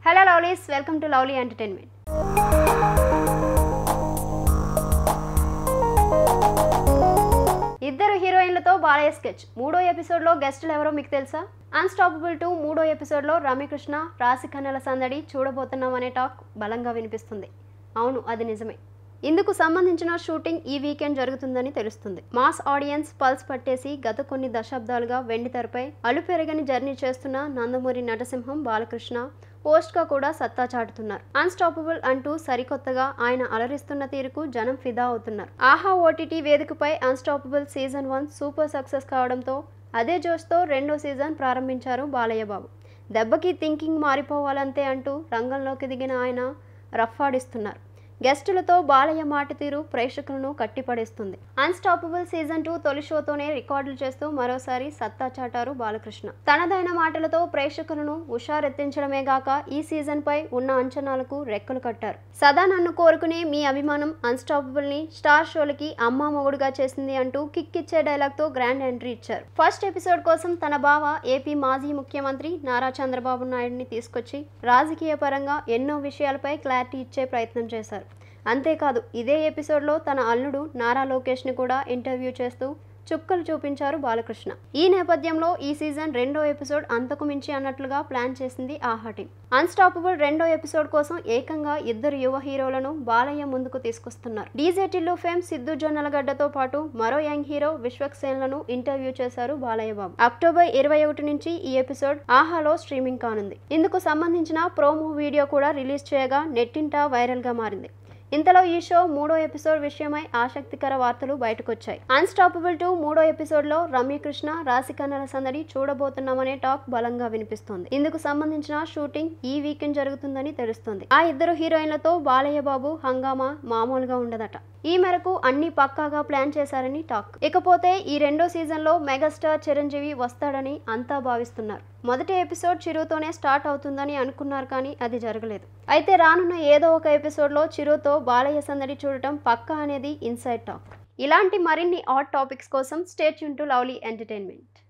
hello lovelies welcome to lovely entertainment ఇద్దరు హీరోయిన్లతో Balayya sketch మూడో ఎపిసోడ్లో గెస్టులు ఎవరో మీకు తెలుసా అన్స్టాపబుల్ టూ మూడో ఎపిసోడ్లో రమ్యకృష్ణ రాశి కన్నెల సందడి చూడబోతున్నాం అనే టాక్ బలంగా వినిపిస్తుంది అవును అది నిజమే ఇందుకు సంబంధించిన షూటింగ్ ఈ వీకెండ్ జరుగుతుందని తెలుస్తుంది మాస్ ఆడియన్స్ పల్స్ పట్టేసి గత కొన్ని దశాబ్దాలుగా వెండి తెరపై అలుపెరగని జర్నీ చేస్తున్న నందమూరి నటసింహం బాలకృష్ణ పోస్ట్ గా కూడా సత్తా చాటుతున్నారు అన్స్టాపబుల్ అంటూ సరికొత్తగా ఆయన అలరిస్తున్న తీరుకు జనం ఫిదా అవుతున్నారు ఆహా ఓటీటీ వేదికపై unstoppable season one super success కావడంతో అదే జోష్తో రెండో సీజన్ ప్రారంభించారు బాలయ్య బాబు దెబ్బకి థింకింగ్ మారిపోవాలంతే అంటూ రంగంలోకి దిగిన ఆయన రఫ్ఫాడిస్తున్నారు గెస్టులతో బాలయ్య మాట తీరు ప్రేక్షకులను కట్టిపడేస్తుంది అన్స్టాపబుల్ సీజన్ టూ తొలి షోతోనే రికార్డులు చేస్తూ మరోసారి సత్తా చాటారు బాలకృష్ణ తనదైన మాటలతో ప్రేక్షకులను హుషారెత్తించడమే గాక ఈ సీజన్ పై ఉన్న అంచనాలకు రెక్కలు కట్టారు సదా నన్ను కోరుకునే మీ అభిమానం అన్స్టాపబుల్ ని స్టార్ షోలకి అమ్మా మొగుడుగా చేసింది అంటూ కిక్ ఇచ్చే డైలాగ్ తో గ్రాండ్ ఎంట్రీ ఇచ్చారు ఫస్ట్ ఎపిసోడ్ కోసం తన బావ ఏపీ మాజీ ముఖ్యమంత్రి నారా చంద్రబాబు నాయుడిని తీసుకొచ్చి రాజకీయ పరంగా ఎన్నో విషయాలపై క్లారిటీ ఇచ్చే ప్రయత్నం చేశారు అంతేకాదు ఇదే ఎపిసోడ్లో తన అల్లుడు నారా లోకేష్ని కూడా ఇంటర్వ్యూ చేస్తూ చుక్కలు చూపించారు బాలకృష్ణ ఈ నేపథ్యంలో ఈ సీజన్ రెండో ఎపిసోడ్ అంతకు మించి అన్నట్లుగా ప్లాన్ చేసింది ఆహా టీం అన్స్టాపబుల్ రెండో ఎపిసోడ్ కోసం ఏకంగా ఇద్దరు యువ హీరోలను బాలయ్య ముందుకు తీసుకొస్తున్నారు డీజే టిల్లు ఫేమ్ సిద్ధు జొన్నలగడ్డతో పాటు మరో యంగ్ హీరో విశ్వక్ సేన్లను ఇంటర్వ్యూ చేశారు బాలయ్య బాబు అక్టోబర్ ఇరవై ఒకటి నుంచి ఈ ఎపిసోడ్ ఆహాలో స్ట్రీమింగ్ కానుంది ఇందుకు సంబంధించిన ప్రోమో వీడియో కూడా రిలీజ్ చేయగా నెట్టింట వైరల్ గా మారింది ఇంతలో ఈ షో మూడో ఎపిసోడ్ విషయమై ఆసక్తికర వార్తలు బయటకొచ్చాయి అన్స్టాపబుల్ టూ మూడో ఎపిసోడ్ లో రమ్యకృష్ణ రాశికన్నల సందడి చూడబోతున్నామనే టాక్ బలంగా వినిపిస్తోంది ఇందుకు సంబంధించిన షూటింగ్ ఈ వీకెండ్ జరుగుతుందని తెలుస్తోంది ఆ ఇద్దరు హీరోయిన్లతో బాలయ్య బాబు హంగామా మామూలుగా ఉండదట ఈ మేరకు అన్ని పక్కాగా ప్లాన్ చేశారని టాక్ ఇకపోతే ఈ రెండో సీజన్ లో మెగాస్టార్ చిరంజీవి వస్తాడని అంతా భావిస్తున్నారు మొదటి ఎపిసోడ్ చిరుతోనే స్టార్ట్ అవుతుందని అనుకున్నారు కానీ అది జరగలేదు అయితే రానున్న ఏదో ఒక ఎపిసోడ్లో చిరుతో బాలయ్య సందడి చూడటం పక్కా అనేది ఇన్సైడ్ టాక్ ఇలాంటి మరిన్ని ఆట్ టాపిక్స్ కోసం స్టేట్ యూన్ టు లవ్లీ ఎంటర్టైన్మెంట్